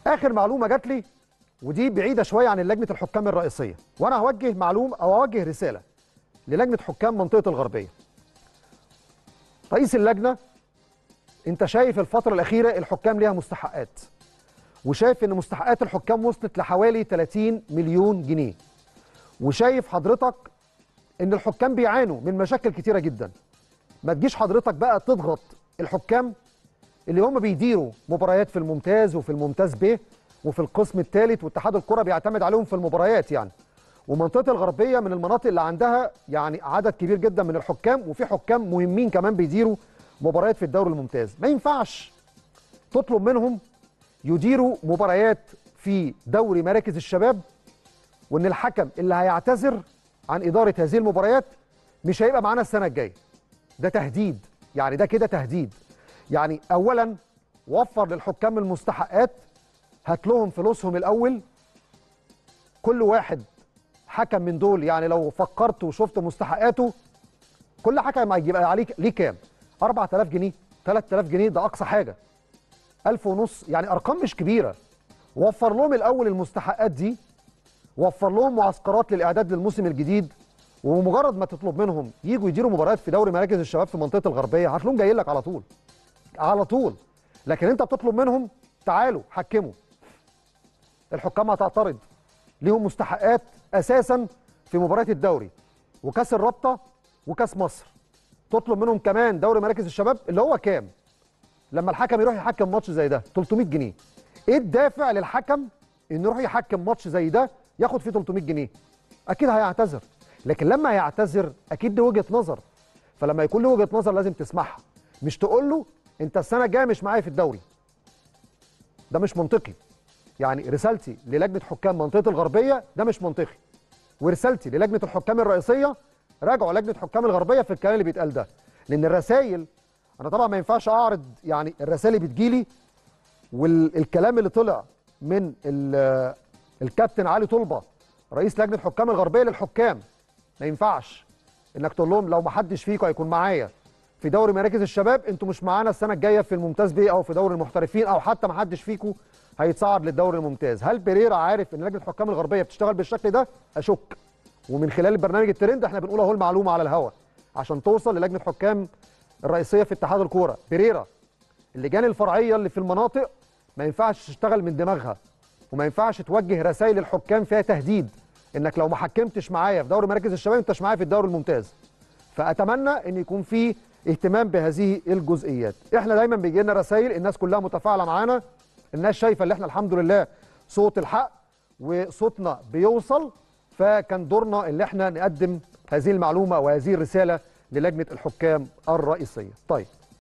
اخر معلومه جات لي ودي بعيده شويه عن لجنه الحكام الرئيسيه وانا هوجه معلوم او اوجه رساله للجنه حكام منطقه الغربيه رئيس اللجنه انت شايف الفتره الاخيره الحكام ليها مستحقات وشايف ان مستحقات الحكام وصلت لحوالي 30 مليون جنيه وشايف حضرتك ان الحكام بيعانوا من مشاكل كتيره جدا ما تجيش حضرتك بقى تضغط الحكام اللي هم بيديروا مباريات في الممتاز وفي الممتاز ب وفي القسم الثالث واتحاد الكره بيعتمد عليهم في المباريات يعني ومنطقه الغربيه من المناطق اللي عندها يعني عدد كبير جدا من الحكام وفي حكام مهمين كمان بيديروا مباريات في الدوري الممتاز ما ينفعش تطلب منهم يديروا مباريات في دوري مراكز الشباب وان الحكم اللي هيعتذر عن اداره هذه المباريات مش هيبقى معانا السنه الجايه ده تهديد يعني ده كده تهديد يعني اولا وفر للحكام المستحقات هات لهم فلوسهم الاول كل واحد حكم من دول يعني لو فكرت وشفت مستحقاته كل حكم هيبقى عليه ليه كام 4000 جنيه 3000 جنيه ده اقصى حاجه 1000 ونص يعني ارقام مش كبيره وفر لهم الاول المستحقات دي وفر لهم معسكرات للاعداد للموسم الجديد ومجرد ما تطلب منهم يجوا يديروا مباريات في دوري مراكز الشباب في منطقه الغربيه هتلاقيهم جايين لك على طول على طول لكن انت بتطلب منهم تعالوا حكموا الحكام هتعترض ليهم مستحقات اساسا في مباريات الدوري وكاس الرابطه وكاس مصر تطلب منهم كمان دوري مراكز الشباب اللي هو كام لما الحكم يروح يحكم ماتش زي ده 300 جنيه ايه الدافع للحكم انه يروح يحكم ماتش زي ده ياخد فيه 300 جنيه اكيد هيعتذر لكن لما هيعتذر اكيد دي وجهه نظر فلما يكون له وجهه نظر لازم تسمعها مش تقول له انت السنه الجايه مش معايا في الدوري ده مش منطقي يعني رسالتي للجنه حكام منطقه الغربيه ده مش منطقي ورسالتي للجنه الحكام الرئيسيه راجعوا لجنه حكام الغربيه في الكلام اللي بيتقال ده لان الرسائل انا طبعا ما ينفعش اعرض يعني الرسائل اللي بتجيلي والكلام اللي طلع من الكابتن علي طلبه رئيس لجنه حكام الغربيه للحكام ما ينفعش انك تقول لهم لو ما حدش فيكم هيكون معايا في دوري مراكز الشباب انتوا مش معانا السنه الجايه في الممتاز بيه او في دوري المحترفين او حتى ما حدش فيكم هيتصعد للدوري الممتاز هل بيريرا عارف ان لجنه الحكام الغربيه بتشتغل بالشكل ده اشك ومن خلال البرنامج الترند احنا بنقول اهو المعلومه على الهواء عشان توصل للجنه حكام الرئيسيه في اتحاد الكوره بيريرا اللجان الفرعيه اللي في المناطق ما ينفعش تشتغل من دماغها وما ينفعش توجه رسائل للحكام فيها تهديد انك لو ما حكمتش معايا في دوري مراكز الشباب انت مش معايا في الدوري الممتاز فاتمنى ان يكون في اهتمام بهذه الجزئيات احنا دايما بيجي لنا رسائل الناس كلها متفاعله معانا الناس شايفه ان احنا الحمد لله صوت الحق وصوتنا بيوصل فكان دورنا ان احنا نقدم هذه المعلومه وهذه الرساله للجنه الحكام الرئيسيه طيب